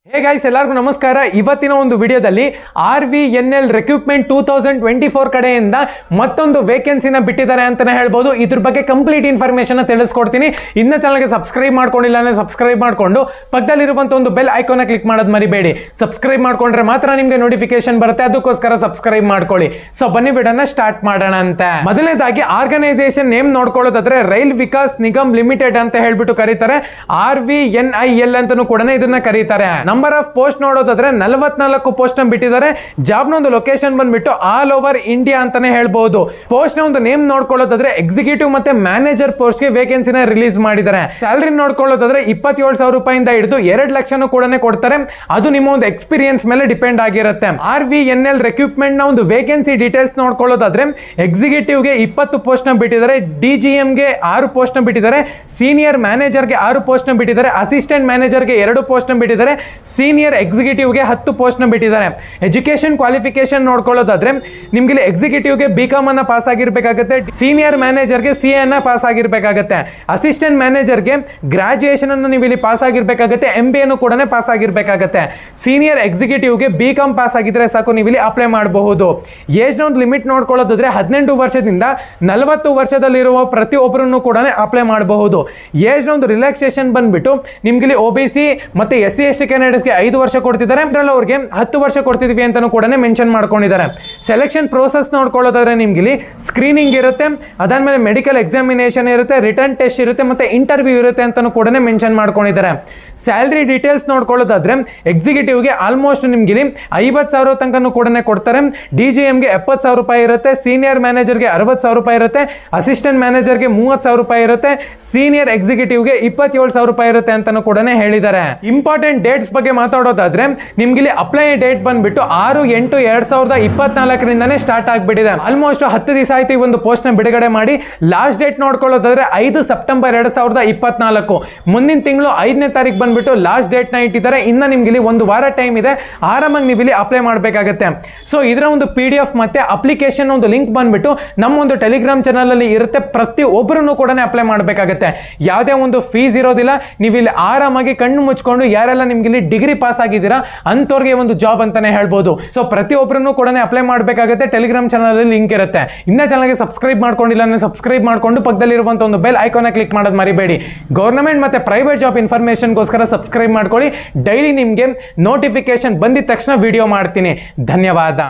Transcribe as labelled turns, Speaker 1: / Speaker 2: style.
Speaker 1: hey guys ಎಲ್ಲರಿಗೂ ನಮಸ್ಕಾರ ಇವತ್ತಿನ ಒಂದು ವಿಡಿಯೋದಲ್ಲಿ R V N L recruitment two thousand twenty four ಕಡೆಯಿಂದ ಮತ್ತೊಂದು ವೇಕೆನ್ಸಿನ ಬಿಟ್ಟಿದ್ದಾರೆ ಅಂತಾನೆ ಹೇಳ್ಬೋದು ಇದ್ರ ಬಗ್ಗೆ ಕಂಪ್ಲೀಟ್ ಇನ್ಫಾರ್ಮೇಶನ್ ತಿಳಿಸ್ಕೊಡ್ತೀನಿ ಇನ್ನ ಚಾನಲ್ಗೆ ಸಬ್ಸ್ಕ್ರೈಬ್ ಮಾಡ್ಕೊಂಡಿಲ್ಲ ಅಂದ್ರೆ ಸಬ್ಸ್ಕ್ರೈಬ್ ಮಾಡ್ಕೊಂಡು ಪಕ್ಕದಲ್ಲಿರುವಂತ ಒಂದು ಬೆಲ್ ಐಕಾನ ಕ್ಲಿಕ್ ಮಾಡೋದು ಮರಿಬೇಡಿ ಸಬ್ಸ್ಕ್ರೈಬ್ ಮಾಡ್ಕೊಂಡ್ರೆ ಮಾತ್ರ ನಿಮ್ಗೆ ನೋಟಿಫಿಕೇಶನ್ ಬರುತ್ತೆ ಅದಕ್ಕೋಸ್ಕರ ಸಬ್ಸ್ಕ್ರೈಬ್ ಮಾಡ್ಕೊಳ್ಳಿ ಸೊ ಬನ್ನಿ ಬಿಡೋಣ ಸ್ಟಾರ್ಟ್ ಮಾಡೋಣ ಅಂತ ಮೊದಲನೇದಾಗಿ ಆರ್ಗನೈಸೇಷನ್ ನೇಮ್ ನೋಡ್ಕೊಳ್ಳೋದಾದ್ರೆ ರೈಲ್ ವಿಕಾಸ್ ನಿಗಮ್ ಲಿಮಿಟೆಡ್ ಅಂತ ಹೇಳ್ಬಿಟ್ಟು ಕರೀತಾರೆ R V N I L ಅಂತಾನು ಕೂಡ ಇದನ್ನ ಕರೀತಾರೆ ನಂಬರ್ ಆಫ್ ಪೋಸ್ಟ್ ನೋಡೋದಾದ್ರೆ ನಲವತ್ನಾಲ್ಕು ಪೋಸ್ಟ್ ನ ಬಿಟ್ಟಿದ್ದಾರೆ ಜಾಬ್ ನ ಒಂದು ಲೊಕೇಶನ್ ಬಂದ್ಬಿಟ್ಟು ಆಲ್ ಓವರ್ ಇಂಡಿಯಾ ಅಂತಾನೆ ಹೇಳ್ಬಹುದು ಪೋಸ್ಟ್ ನ ಒಂದು ನೇಮ್ ನೋಡ್ಕೊಳ್ಳೋದಾದ್ರೆ ಎಕ್ಸಿಕ್ಯೂಟಿವ್ ಮತ್ತೆ ಮ್ಯಾನೇಜರ್ ಪೋಸ್ಟ್ ಗೆ ವೇಕೆನ್ಸಿನ ರಿಲೀಸ್ ಮಾಡಿದ್ದಾರೆ ಸ್ಯಾಲರಿ ನೋಡ್ಕೊಳ್ಳೋದಾದ್ರೆ ಇಪ್ಪತ್ತೇಳು ಸಾವಿರ ರೂಪಾಯಿಂದ ಹಿಡಿದು ಎರಡು ಲಕ್ಷನೂ ಕೂಡ ಕೊಡ್ತಾರೆ ಅದು ನಿಮ್ಮ ಒಂದು ಎಕ್ಸ್ಪೀರಿಯನ್ಸ್ ಮೇಲೆ ಡಿಪೆಂಡ್ ಆಗಿರುತ್ತೆ R V N L recruitment ನ ಒಂದು ವೇಕೆನ್ಸಿ ಡೀಟೇಲ್ಸ್ ನೋಡ್ಕೊಳ್ಳೋದಾದ್ರೆ ಎಕ್ಸಿಕ್ಯೂಟಿವ್ ಗೆ ಇಪ್ಪತ್ತು ಪೋಸ್ಟ್ ನ ಬಿಟ್ಟಿದ್ದಾರೆ ಡಿ ಜಿ ಎಂ ಗೆ ಆರು ಪೋಸ್ಟ್ ನ ಬಿಟ್ಟಿದ್ದಾರೆ ಸೀನಿಯರ್ ಮ್ಯಾನೇಜರ್ ಗೆ ಆರು ಪೋಸ್ಟ್ ನ ಬಿಟ್ಟಿದ್ದಾರೆ ಅಸಿಸ್ಟೆಂಟ್ ಮ್ಯಾನೇಜರ್ ಗೆ ಎರಡು ಪೋಸ್ಟ್ ನ ಬಿಟ್ಟಿದ್ದಾರೆ ಸೀನಿಯರ್ ಎಕ್ಸಿಕ್ಯೂಟಿವ್ ಗೆ ಹತ್ತು ಪೋಸ್ಟ್ ನ ಬಿಟ್ಟಿದ್ದಾರೆ ಎಜುಕೇಶನ್ ಕ್ವಾಲಿಫಿಕೇಶನ್ ನೋಡ್ಕೊಳ್ಳೋದಾದ್ರೆ ನಿಮ್ಗೆ ಇಲ್ಲಿ ಎಕ್ಸಿಕ್ಯೂಟಿವ್ ಗೆ ಬಿ ಕಾಮ್ ಅನ್ನ ಪಾಸ್ ಆಗಿರ್ಬೇಕಾಗುತ್ತೆ ಸೀನಿಯರ್ ಮ್ಯಾನೇಜರ್ ಗೆ ಸಿ ಅನ್ನ ಪಾಸ್ ಆಗಿರ್ಬೇಕಾಗುತ್ತೆ ಅಸಿಸ್ಟೆಂಟ್ ಮ್ಯಾನೇಜರ್ ಗೆ ಗ್ರಾಜುಯೇಷನ್ ಅನ್ನು ನೀವು ಇಲ್ಲಿ ಪಾಸ್ ಆಗಿರ್ಬೇಕಾಗುತ್ತೆ ಎಂ ಬಿ ಅನ್ನು ಕೂಡ ಪಾಸ್ ಆಗಿರ್ಬೇಕಾಗುತ್ತೆ ಸೀನಿಯರ್ ಎಕ್ಸಿಕ್ಯೂಟಿವ್ ಗೆ ಬಿ ಕಾಮ್ ಪಾಸ್ ಆಗಿದ್ರೆ ಸಾಕು ನೀವು ಇಲ್ಲಿ ಅಪ್ಲೈ ಮಾಡಬಹುದು ಏಜ್ ಒಂದು ಲಿಮಿಟ್ ನೋಡ್ಕೊಳ್ಳೋದಾದ್ರೆ ಹದಿನೆಂಟು ವರ್ಷದಿಂದ ನಲವತ್ತು ವರ್ಷದಲ್ಲಿರುವ ಪ್ರತಿಯೊಬ್ಬರನ್ನು ಕೂಡ ಅಪ್ಲೈ ಮಾಡಬಹುದು ಏಜ್ ಒಂದು ರಿಲ್ಯಾಕ್ಸೇಷನ್ ಬಂದ್ಬಿಟ್ಟು ನಿಮ್ಗೆ ಇಲ್ಲಿ ಒ ಬಿ ಸಿ ಮತ್ತೆ ಎಸ್ ಸಿ ಎಸ್ ಟಿ ಕ್ಯಾಂಡಿಡೇಟ್ಸ್ಗೆ ಐದು ವರ್ಷ ಕೊಡ್ತಿದ್ದಾರೆ ಅದ್ರಲ್ಲಿ ಅವ್ರಿಗೆ ಹತ್ತು ವರ್ಷ ಕೊಡ್ತಿದ್ವಿ ಅಂತಾನು ಕೂಡ ಮೆನ್ಷನ್ ಮಾಡ್ಕೊಂಡಿದ್ದಾರೆ ಸೆಲೆಕ್ಷನ್ ಪ್ರೋಸೆಸ್ ನೋಡ್ಕೊಳ್ಳೋದಾದ್ರೆ ನಿಮ್ಗೆ ಇಲ್ಲಿ ಸ್ಕ್ರೀನಿಂಗ್ ಇರುತ್ತೆ ಅದಾದ್ಮೇಲೆ ಮೆಡಿಕಲ್ ಎಕ್ಸಾಮಿನೇಷನ್ ಇರುತ್ತೆ ರಿಟರ್ನ್ ಟೆಸ್ಟ್ ಇರುತ್ತೆ ಮತ್ತೆ ಇಂಟರ್ವ್ಯೂ ಇರುತ್ತೆ ಅಂತಾನು ಕೂಡ ಮೆನ್ಷನ್ ಮಾಡ್ಕೊಂಡಿದ್ದಾರೆ ಸ್ಯಾಲ್ರಿ ಡೀಟೇಲ್ಸ್ ನೋಡ್ಕೊಳ್ಳೋದಾದ್ರೆ ಎಕ್ಸಿಕ್ಯೂಟಿವ್ಗೆ ಆಲ್ಮೋಸ್ಟ್ ನಿಮ್ಗೆ ಇಲ್ಲಿ ಐವತ್ತು ಸಾವಿರ ತನಕನೂ ಕೂಡ ಕೊಡ್ತಾರೆ ಡಿ ಜಿ ಎಮ್ಗೆ ಎಪ್ಪತ್ತು ಸಾವಿರ ರೂಪಾಯಿ ಇರುತ್ತೆ ಸೀನಿಯರ್ ಮ್ಯಾನೇಜರ್ಗೆ ಅರವತ್ತು ಸಾವಿರ ರೂಪಾಯಿ ಇರುತ್ತೆ ಅಸಿಸ್ಟೆಂಟ್ ಮ್ಯಾನೇಜರ್ಗೆ ಮೂವತ್ತು ಸಾವಿರ ರೂಪಾಯಿ ಇರುತ್ತೆ ಸೀನಿಯರ್ ಎಕ್ಸಿಕ್ಯೂಟಿವ್ಗೆ ಇಪ್ಪತ್ತೇಳು ಸಾವಿರ ರೂಪಾಯಿ ಇರುತ್ತೆ ಅಂತಾನು ಕೂಡ ಹೇಳಿದ್ದಾರೆ ಇಂಪಾರ್ಟೆಂಟ್ ಡೇಟ್ಸ್ ಬಗ್ಗೆ ಮಾತಾಡೋದಾದ್ರೆ ನಿಮ್ಗೆ ಇಲ್ಲಿ ಅಪ್ಲೈ ಡೇಟ್ ಬಂದ್ಬಿಟ್ಟು ಆರು ಎಂಟು ಎರಡ್ ಸಾವಿರದ ಇಪ್ಪತ್ನಾಲ್ಕರಿಂದನೇ ಸ್ಟಾರ್ಟ್ ಆಗಿಬಿಟ್ಟಿದೆ ಆಲ್ಮೋಸ್ಟ್ ಹತ್ತು ದಿವಸ ಆಯ್ತು ಈ ಒಂದು ಪೋಸ್ಟ್ ನ ಬಿಡುಗಡೆ ಮಾಡಿ ಲಾಸ್ಟ್ ಡೇಟ್ ನೋಡ್ಕೊಳ್ಳೋದಾದ್ರೆ ಐದು ಸೆಪ್ಟೆಂಬರ್ ಎರಡ್ ಸಾವಿರದ ಇಪ್ಪತ್ನಾಲ್ಕು ಮುಂದಿನ ತಿಂಗಳು ಐದನೇ ತಾರೀಕು ಬಂದ್ಬಿಟ್ಟು ಲಾಸ್ಟ್ ಡೇಟ್ ನ ಇಟ್ಟಿದ್ದಾರೆ ಇನ್ನ ನಿಮ್ಗೆ ಇಲ್ಲಿ ಒಂದು ವಾರ ಟೈಮ್ ಇದೆ ಆರಾಮಾಗಿ ನೀವು ಇಲ್ಲಿ ಅಪ್ಲೈ ಮಾಡಬೇಕಾಗತ್ತೆ ಸೊ ಇದರ ಒಂದು ಪಿ ಡಿ ಎಫ್ ಮತ್ತೆ ಅಪ್ಲಿಕೇಶನ್ ಒಂದು ಲಿಂಕ್ ಬಂದ್ಬಿಟ್ಟು ನಮ್ಮ ಒಂದು ಟೆಲಿಗ್ರಾಮ್ ಚಾನಲ್ ಅಲ್ಲಿ ಇರುತ್ತೆ ಪ್ರತಿ ಒಬ್ಬರನ್ನು ಕೂಡ ಅಪ್ಲೈ ಮಾಡಬೇಕಾಗತ್ತೆ ಯಾವುದೇ ಒಂದು ಫೀಸ್ ಇರೋದಿಲ್ಲ ನೀವು ಇಲ್ಲಿ ಆರಾಮಾಗಿ ಕಣ್ಣು ಮುಚ್ಕೊಂಡು ಯಾರೆಲ್ಲ ನಿಮ್ಗೆ ಇಲ್ಲಿ ಡಿಗ್ರಿ ಪಾಸ್ ಆಗಿದ್ದೀರಾ ಅಂಥವ್ರಿಗೆ ಒಂದು ಜಾಬ್ ಅಂತಾನೆ ಹೇಳ್ಬೋದು ಸೊ ಪ್ರತಿಯೊಬ್ಬರನ್ನು ಕೂಡ ಅಪ್ಲೈ ಮಾಡಬೇಕಾಗುತ್ತೆ ಟೆಲಿಗ್ರಾಮ್ ಚಾನಲ್ ಅಲ್ಲಿ ಲಿಂಕ್ ಇರುತ್ತೆ ಇನ್ನ ಚಾನಲ್ಗೆ ಸಬ್ಸ್ಕ್ರೈಬ್ ಮಾಡ್ಕೊಂಡಿಲ್ಲ ಅಂದ್ರೆ ಸಬ್ಸ್ಕ್ರೈಬ್ ಮಾಡ್ಕೊಂಡು ಪಕ್ಕದಲ್ಲಿರುವಂತ ಒಂದು ಬೆಲ್ ಐಕಾನ ಕ್ಲಿಕ್ ಮಾಡೋದು ಮರಿಬೇಡಿ ಗೌರ್ಮೆಂಟ್ ಮತ್ತೆ ಪ್ರೈವೇಟ್ ಜಾಬ್ ಇನ್ಫಾರ್ಮೇಶನ್ಗೋಸ್ಕರ ಸಬ್ಸ್ಕ್ರೈಬ್ ಮಾಡ್ಕೊಳ್ಳಿ ಡೈಲಿ ನಿಮಗೆ ನೋಟಿಫಿಕೇಶನ್ ಬಂದಿದ ತಕ್ಷಣ ವಿಡಿಯೋ ಮಾಡ್ತೀನಿ ಧನ್ಯವಾದ